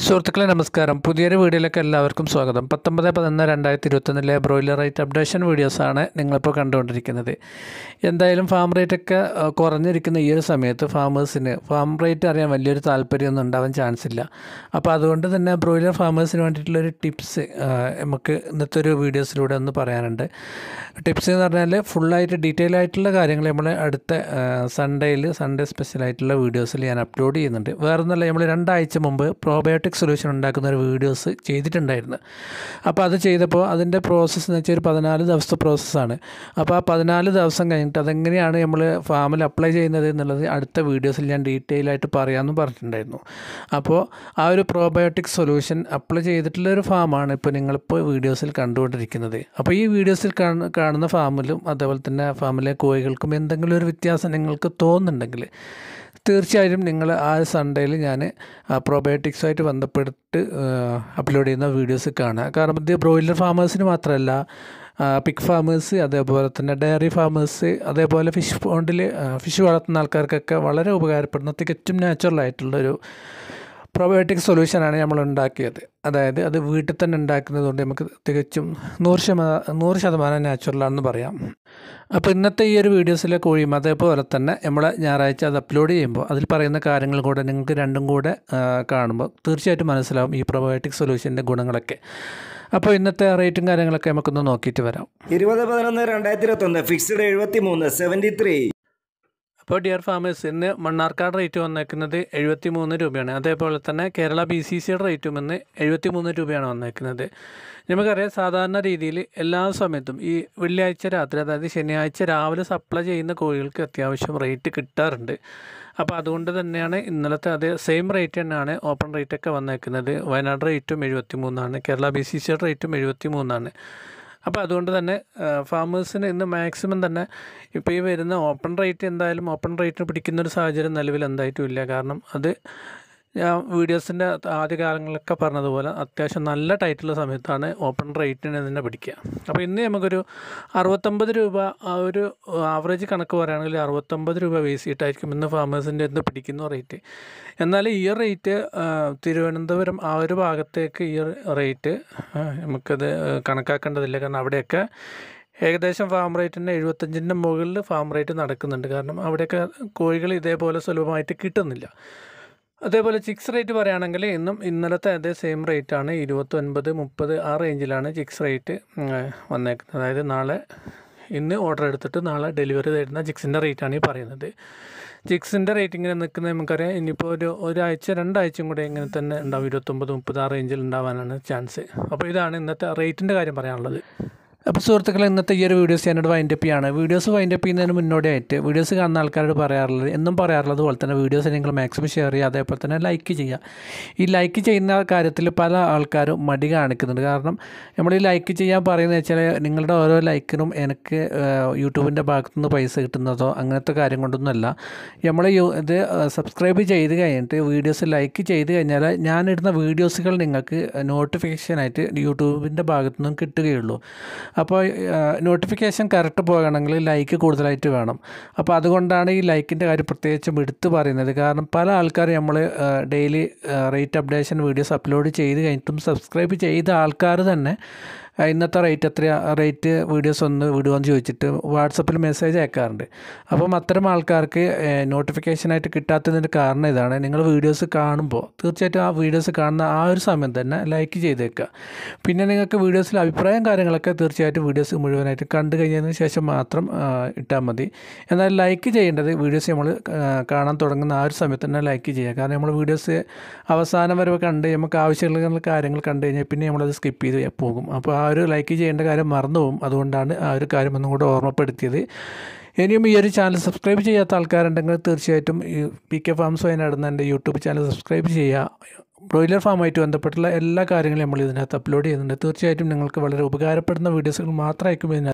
സുഹൃത്തുക്കളെ നമസ്കാരം പുതിയൊരു വീഡിയോയിലേക്ക് എല്ലാവർക്കും സ്വാഗതം പത്തൊമ്പത് പതിനൊന്ന് രണ്ടായിരത്തി ഇരുപത്തൊന്നിലെ ബ്രോയിലർ റേറ്റ് അപ്ഡേഷൻ വീഡിയോസാണ് നിങ്ങളിപ്പോൾ കണ്ടുകൊണ്ടിരിക്കുന്നത് എന്തായാലും ഫാം റേറ്റൊക്കെ ആ, കുറഞ്ഞിരിക്കുന്ന ഈ ഒരു സമയത്ത് ഫാമേഴ്സിന് ഫാം റേറ്റ് അറിയാൻ വലിയൊരു താല്പര്യമൊന്നും ഉണ്ടാവാൻ ചാൻസ് ഇല്ല അപ്പോൾ അതുകൊണ്ട് തന്നെ ബ്രോയിലർ ഫാമേഴ്സിന് വേണ്ടിയിട്ടുള്ളൊരു ടിപ്സ് നമുക്ക് ഇന്നത്തെ ഒരു വീഡിയോസിലൂടെ ഒന്ന് പറയാനുണ്ട് ടിപ്സ് എന്ന് പറഞ്ഞാൽ ഫുള്ളായിട്ട് ഡീറ്റെയിൽ ആയിട്ടുള്ള കാര്യങ്ങൾ നമ്മൾ അടുത്ത സൺഡേയിൽ സൺഡേ സ്പെഷ്യൽ ആയിട്ടുള്ള വീഡിയോസിൽ ഞാൻ അപ്ലോഡ് ചെയ്യുന്നുണ്ട് വേറെ ഒന്നല്ല നമ്മൾ രണ്ടാഴ്ച മുമ്പ് പ്രോബയോട്ടിക് സൊല്യൂഷൻ ഉണ്ടാക്കുന്ന ഒരു വീഡിയോസ് ചെയ്തിട്ടുണ്ടായിരുന്നു അപ്പോൾ അത് ചെയ്തപ്പോൾ അതിൻ്റെ പ്രോസസ്സ് എന്ന് വെച്ചാൽ ഒരു പതിനാല് ദിവസത്തെ പ്രോസസ്സാണ് അപ്പോൾ ആ പതിനാല് ദിവസം കഴിഞ്ഞിട്ട് അതെങ്ങനെയാണ് നമ്മൾ ഫാമിൽ അപ്ലൈ ചെയ്യുന്നത് എന്നുള്ളത് അടുത്ത വീഡിയോസിൽ ഞാൻ ഡീറ്റെയിൽ ആയിട്ട് പറയാമെന്ന് പറഞ്ഞിട്ടുണ്ടായിരുന്നു അപ്പോൾ ആ ഒരു പ്രോബയോട്ടിക് സൊല്യൂഷൻ അപ്ലൈ ചെയ്തിട്ടുള്ള ഒരു ഫാമാണ് ഇപ്പോൾ നിങ്ങളിപ്പോൾ വീഡിയോസിൽ കണ്ടുകൊണ്ടിരിക്കുന്നത് അപ്പോൾ ഈ വീഡിയോസിൽ കാണുന്ന കാണുന്ന ഫാമിലും അതേപോലെ തന്നെ ഫാമിലെ കോഴികൾക്കും എന്തെങ്കിലും ഒരു വ്യത്യാസം നിങ്ങൾക്ക് തോന്നുന്നുണ്ടെങ്കിൽ തീർച്ചയായും നിങ്ങൾ ആ സൺഡേയിൽ ഞാൻ പ്രോബയോട്ടിക്സുമായിട്ട് ബന്ധപ്പെട്ട് അപ്ലോഡ് ചെയ്യുന്ന വീഡിയോസ് കാണുക കാരണം ഇത് ബ്രോയിലർ ഫാമേഴ്സിന് മാത്രമല്ല പിഗ് ഫാമേഴ്സ് അതേപോലെ തന്നെ ഡയറി ഫാമേഴ്സ് അതേപോലെ ഫിഷ് പോണ്ടിൽ ഫിഷ് വളർത്തുന്ന ആൾക്കാർക്കൊക്കെ വളരെ ഉപകാരപ്പെടുന്ന തികച്ചും നാച്ചുറലായിട്ടുള്ളൊരു പ്രോബയോട്ടിക് സൊല്യൂഷനാണ് നമ്മൾ ഉണ്ടാക്കിയത് അതായത് അത് വീട്ടിൽ തന്നെ ഉണ്ടാക്കുന്നത് കൊണ്ട് നമുക്ക് തികച്ചും നൂറ് ശതമാനം നൂറ് ശതമാനം നാച്ചുറലാണെന്ന് പറയാം അപ്പോൾ ഇന്നത്തെ ഈ ഒരു വീഡിയോസിലെ കോഴിയും അതേപോലെ തന്നെ നമ്മൾ ഞായറാഴ്ച അത് അപ്ലോഡ് ചെയ്യുമ്പോൾ അതിൽ പറയുന്ന കാര്യങ്ങൾ കൂടെ നിങ്ങൾക്ക് രണ്ടും കൂടെ ആ, കാണുമ്പോൾ തീർച്ചയായിട്ടും മനസ്സിലാവും ഈ പ്രോബയോട്ടിക് സൊല്യൂഷൻ്റെ ഗുണങ്ങളൊക്കെ അപ്പോൾ ഇന്നത്തെ റേറ്റും കാര്യങ്ങളൊക്കെ നമുക്കൊന്ന് നോക്കിയിട്ട് വരാം ഇരുപത് പതിനൊന്ന് രണ്ടായിരത്തി ഇരുപത്തൊന്ന് ഫിക്സ്ഡ് എഴുപത്തി മൂന്ന് സെവൻറ്റി ത്രീ അപ്പോൾ ഡിയർ ഫാമേഴ്സ് ഇന്ന് മണ്ണാർക്കാട് റേറ്റ് വന്നേക്കുന്നത് എഴുപത്തി മൂന്ന് രൂപയാണ് അതേപോലെ തന്നെ കേരള ബി സി സിയുടെ റേറ്റും ഇന്ന് എഴുപത്തി മൂന്ന് രൂപയാണ് വന്നേക്കുന്നത് നമുക്കറിയാം സാധാരണ രീതിയിൽ എല്ലാ സമയത്തും ഈ വെള്ളിയാഴ്ച രാത്രി അതായത് ശനിയാഴ്ച രാവിലെ സപ്ലൈ ചെയ്യുന്ന കോഴികൾക്ക് അത്യാവശ്യം റേറ്റ് കിട്ടാറുണ്ട് അപ്പോൾ അതുകൊണ്ട് തന്നെയാണ് ഇന്നലത്തെ അതേ സെയിം റേറ്റ് തന്നെയാണ് ഓപ്പൺ റേറ്റ് ഒക്കെ വന്നേക്കുന്നത് വയനാട് റേറ്റും എഴുപത്തി മൂന്നാണ് കേരള ബി സി സിയുടെ റേറ്റും എഴുപത്തി മൂന്നാണ് അപ്പോൾ അതുകൊണ്ട് തന്നെ ഫാമേഴ്സിന് ഇന്ന് മാക്സിമം തന്നെ ഇപ്പോൾ ഈ വരുന്ന ഓപ്പൺ റേറ്റ് എന്തായാലും ഓപ്പൺ റേറ്റിന് പിടിക്കുന്ന ഒരു സാഹചര്യം നിലവിൽ എന്തായിട്ടും ഇല്ല കാരണം അത് ഞാൻ വീഡിയോസിൻ്റെ ആദ്യ കാലങ്ങളിലൊക്കെ പറഞ്ഞതുപോലെ അത്യാവശ്യം നല്ല ടൈറ്റുള്ള സമയത്താണ് ഓപ്പൺ റേറ്റിന് ഇതിനെ പിടിക്കുക അപ്പോൾ ഇന്ന് നമുക്കൊരു അറുപത്തൊമ്പത് രൂപ ആ ഒരു ആവറേജ് കണക്ക് പറയുകയാണെങ്കിൽ അറുപത്തൊമ്പത് രൂപ വേസിയിട്ടായിരിക്കും ഇന്ന് ഫാമേഴ്സിൻ്റെ ഇന്ന് പിടിക്കുന്ന റേറ്റ് എന്നാൽ ഈ റേറ്റ് തിരുവനന്തപുരം ആ ഒരു ഭാഗത്തേക്ക് ഈ റേറ്റ് നമുക്കത് കണക്കാക്കേണ്ടതില്ല കാരണം അവിടെയൊക്കെ ഏകദേശം ഫാം റേറ്റിൻ്റെ എഴുപത്തഞ്ചിൻ്റെ മുകളിൽ ഫാം റേറ്റ് നടക്കുന്നുണ്ട് കാരണം അവിടെയൊക്കെ കോഴികൾ ഇതേപോലെ സുലഭമായിട്ട് കിട്ടുന്നില്ല അതേപോലെ ചിക്സ് റേറ്റ് പറയുകയാണെങ്കിൽ ഇന്നും ഇന്നലത്തെ അതേ സെയിം റേറ്റാണ് ഇരുപത്തൊൻപത് മുപ്പത് ആ റേഞ്ചിലാണ് ചിക്സ് റേറ്റ് വന്നേക്കുന്നത് അതായത് നാളെ ഇന്ന് ഓർഡർ എടുത്തിട്ട് നാളെ ഡെലിവറി തരുന്ന ചിക്സിൻ്റെ റേറ്റാണ് ഈ പറയുന്നത് ചിക്സിൻ്റെ റേറ്റ് ഇങ്ങനെ നിൽക്കുന്നത് നമുക്കറിയാം ഇനിയിപ്പോൾ ഒരു ഒരാഴ്ച രണ്ടാഴ്ചയും കൂടെ ഇങ്ങനെ തന്നെ ഉണ്ടാവും ഇരുപത്തൊമ്പത് മുപ്പത് ആ റേഞ്ചിൽ ഉണ്ടാവാനാണ് ചാൻസ് അപ്പോൾ ഇതാണ് ഇന്നത്തെ റേറ്റിൻ്റെ കാര്യം പറയാനുള്ളത് അപ്പോൾ സുഹൃത്തുക്കളെ ഇന്നത്തെ ഈ ഒരു വീഡിയോസ് ഞാനോട് വൈൻഡപ്പ് ചെയ്യാണ് വീഡിയോസ് വൈൻഡപ്പ് ചെയ്യുന്നതിന് മുന്നോടിയായിട്ട് വീഡിയോസ് കാണുന്ന ആൾക്കാരോട് പറയാറുള്ളത് എന്നും പറയാറുള്ളത് പോലെ തന്നെ വീഡിയോസ് നിങ്ങൾ മാക്സിമം ഷെയർ ചെയ്യുക അതേപോലെ തന്നെ ലൈക്ക് ചെയ്യുക ഈ ലൈക്ക് ചെയ്യുന്ന കാര്യത്തിൽ പല ആൾക്കാരും മടി കാണിക്കുന്നുണ്ട് കാരണം നമ്മൾ ഈ ലൈക്ക് ചെയ്യാൻ പറയുന്നത് വെച്ചാൽ നിങ്ങളുടെ ഓരോ ലൈക്കിനും എനിക്ക് യൂട്യൂബിൻ്റെ ഭാഗത്തു നിന്ന് പൈസ കിട്ടുന്നതോ അങ്ങനത്തെ കാര്യം കൊണ്ടൊന്നുമല്ല നമ്മൾ ഇത് സബ്സ്ക്രൈബ് ചെയ്ത് കഴിഞ്ഞിട്ട് വീഡിയോസ് ലൈക്ക് ചെയ്ത് കഴിഞ്ഞാൽ ഞാനിടുന്ന വീഡിയോസുകൾ നിങ്ങൾക്ക് നോട്ടിഫിക്കേഷനായിട്ട് യൂട്യൂബിൻ്റെ ഭാഗത്തു നിന്നും കിട്ടുകയുള്ളൂ അപ്പോൾ നോട്ടിഫിക്കേഷൻ കറക്റ്റ് പോകണമെങ്കിൽ ലൈക്ക് കൂടുതലായിട്ട് വേണം അപ്പോൾ അതുകൊണ്ടാണ് ഈ ലൈക്കിൻ്റെ കാര്യം പ്രത്യേകിച്ചും എടുത്തു പറയുന്നത് കാരണം പല ആൾക്കാരും നമ്മൾ daily rate updation videos upload ചെയ്ത് കഴിഞ്ഞിട്ടും സബ്സ്ക്രൈബ് ചെയ്ത ആൾക്കാർ തന്നെ ആ, ഇന്നത്തെ റേറ്റ് എത്ര റേറ്റ് വീഡിയോസ് ഒന്ന് വിടുമെന്ന് ചോദിച്ചിട്ട് വാട്സപ്പിൽ മെസ്സേജ് അയക്കാറുണ്ട് അപ്പം അത്തരം ആൾക്കാർക്ക് നോട്ടിഫിക്കേഷനായിട്ട് കിട്ടാത്തതിൻ്റെ കാരണം ഇതാണ് നിങ്ങൾ വീഡിയോസ് കാണുമ്പോൾ തീർച്ചയായിട്ടും ആ വീഡിയോസ് കാണുന്ന ആ ഒരു സമയം തന്നെ ലൈക്ക് ചെയ്തേക്കുക പിന്നെ നിങ്ങൾക്ക് വീഡിയോസിൽ അഭിപ്രായം കാര്യങ്ങളൊക്കെ തീർച്ചയായിട്ടും വീഡിയോസ് മുഴുവനായിട്ട് കണ്ടു കഴിഞ്ഞതിന് ശേഷം മാത്രം ആ, ഇട്ടാൽ മതി എന്നാൽ ലൈക്ക് ചെയ്യേണ്ടത് വീഡിയോസ് നമ്മൾ കാണാൻ തുടങ്ങുന്ന ആ ഒരു സമയത്ത് തന്നെ ലൈക്ക് ചെയ്യുക കാരണം നമ്മൾ വീഡിയോസ് അവസാനം വരെ കണ്ട് നമുക്ക് ആവശ്യമുള്ള കാര്യങ്ങൾ കണ്ടു കഴിഞ്ഞാൽ പിന്നെ നമ്മളത് സ്കിപ്പ് ചെയ്ത് പോകും അപ്പോൾ ആ ഒരു ലൈക്ക് ചെയ്യേണ്ട കാര്യം മറന്നു പോകും അതുകൊണ്ടാണ് ആ ഒരു കാര്യം ഒന്നും കൂടെ ഓർമ്മപ്പെടുത്തിയത് ഇനിയും ഈ ഒരു ചാനൽ സബ്സ്ക്രൈബ് ചെയ്യാത്ത ആൾക്കാരുണ്ടെങ്കിൽ തീർച്ചയായിട്ടും ഈ പി കെ ഫാംസ് വയനാടുന്ന എൻ്റെ യൂട്യൂബ് ചാനൽ സബ്സ്ക്രൈബ് ചെയ്യുക ബ്രോയിലർ ഫാമായിട്ട് ബന്ധപ്പെട്ടുള്ള എല്ലാ കാര്യങ്ങളും നമ്മൾ ഇതിനകത്ത് അപ്ലോഡ് ചെയ്യുന്നുണ്ട് തീർച്ചയായിട്ടും നിങ്ങൾക്ക് വളരെ ഉപകാരപ്പെടുന്ന വീഡിയോസുകൾ മാത്രമായിരിക്കും ഇതിനകത്ത്